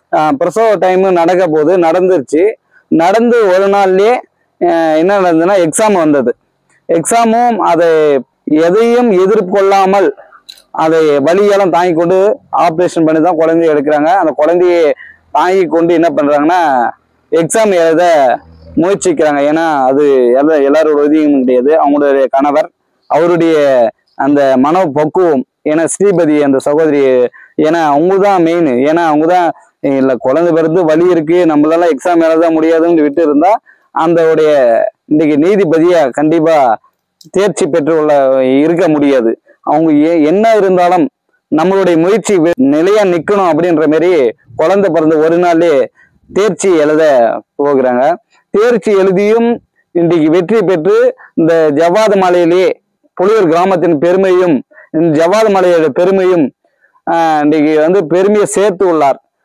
ஆஹ் பிரசவ டைம் நடக்க போது நடந்துருச்சு நடந்து ஒரு நாள்லயே ஆஹ் என்ன நடந்ததுன்னா எக்ஸாம் வந்தது எக்ஸாமும் அதை எதையும் எதிர்கொள்ளாமல் அதை வலியெல்லாம் தாங்கி கொண்டு ஆப்ரேஷன் பண்ணி தான் குழந்தைய எடுக்கிறாங்க அந்த குழந்தையை தாங்கி கொண்டு என்ன பண்றாங்கன்னா எக்ஸாம் எழுத முயற்சிக்கிறாங்க ஏன்னா அது எல்லா எல்லாரோட உதவியும் கிடையாது அவங்களுடைய கணவர் அவருடைய அந்த மன பக்குவம் ஏன்னா ஸ்ரீபதி அந்த சகோதரி ஏன்னா அவங்க தான் மெயின் ஏன்னா அவங்க தான் இல்லை குழந்தை பிறந்து வலி இருக்கு நம்மளால எக்ஸாம் எழுத முடியாதுன்னு விட்டு இருந்தா அந்த உடைய இன்னைக்கு நீதிபதியா கண்டிப்பா தேர்ச்சி பெற்று உள்ள இருக்க முடியாது அவங்க ஏ- என்ன இருந்தாலும் நம்மளுடைய முயற்சி வெ- நிலையா நிக்கணும் அப்படின்ற மாதிரி குழந்தை பிறந்த ஒரு நாள்லயே தேர்ச்சி எழுத போகிறாங்க தேர்ச்சி எழுதியும் இன்றைக்கு வெற்றி பெற்று இந்த ஜவ்வாது மலையிலே புலியூர் கிராமத்தின் பெருமையும் இந்த ஜவ்வாது மலையோட பெருமையும் ஆஹ், இன்றைக்கு வந்து பெருமையை சேர்த்து உள்ளார்